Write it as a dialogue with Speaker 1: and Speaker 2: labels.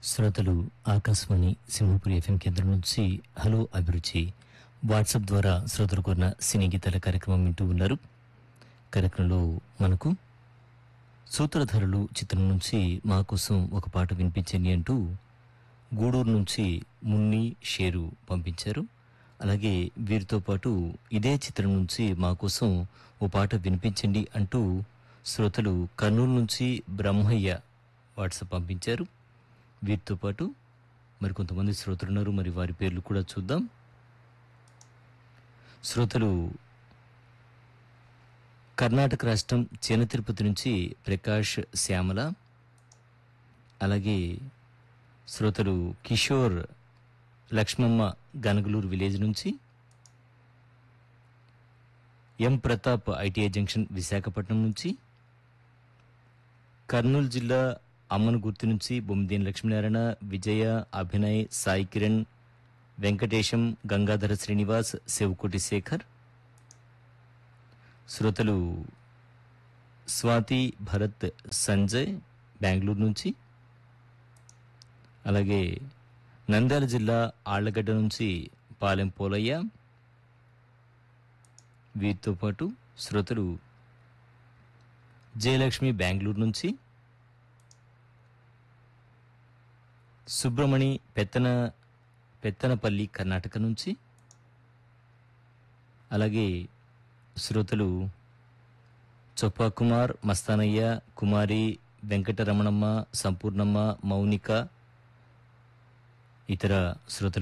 Speaker 1: శ్రోతలు ఆకాశవాణి సింహపురి ఎఫ్ఎం కేంద్రం నుంచి హలో అభిరుచి వాట్సాప్ ద్వారా శ్రోతలు కోరిన సినీ గీతాల కార్యక్రమం వింటూ ఉన్నారు కార్యక్రమంలో మనకు సూత్రధారులు చిత్రం నుంచి మా కోసం ఒక పాట వినిపించండి అంటూ గూడూరు నుంచి మున్ని షేరు పంపించారు అలాగే వీరితో పాటు ఇదే చిత్రం నుంచి మా కోసం ఓ పాట వినిపించండి అంటూ శ్రోతలు కర్నూలు నుంచి బ్రహ్మయ్య వాట్సాప్ పంపించారు వీరితో పాటు మరికొంతమంది శ్రోతలు ఉన్నారు మరి వారి పేర్లు కూడా చూద్దాం శ్రోతలు కర్ణాటక రాష్ట్రం చిన్న తిరుపతి నుంచి ప్రకాష్ శ్యామల అలాగే శ్రోతలు కిషోర్ లక్ష్మమ్మ గనగలూరు విలేజ్ నుంచి M Pratap I T I junction Visakhapatnam నుంచి కర్నూలు జిల్లా అమ్మనగుర్తి నుంచి బొమ్మిదేని లక్ష్మీనారాయణ విజయ అభినయ్ సాయి కిరణ్ వెంకటేశం గంగాధర శ్రీనివాస్ శివకోటి శేఖర్ శ్రోతలు స్వాతి భరత్ సంజయ్ బెంగళూరు నుంచి అలాగే నంద్యాల జిల్లా ఆళ్లగడ్డ నుంచి పాలెం పోలయ్య వీరితో పాటు శ్రోతలు జయలక్ష్మి బెంగళూరు నుంచి సుబ్రమణి పెత్తన పెత్తనపల్లి కర్ణాటక నుంచి అలాగే శ్రోతలు చొప్పా కుమార్ మస్తానయ్య కుమారి వెంకటరమణమ్మ సంపూర్ణమ్మ మౌనిక ఇతర శ్రోతలు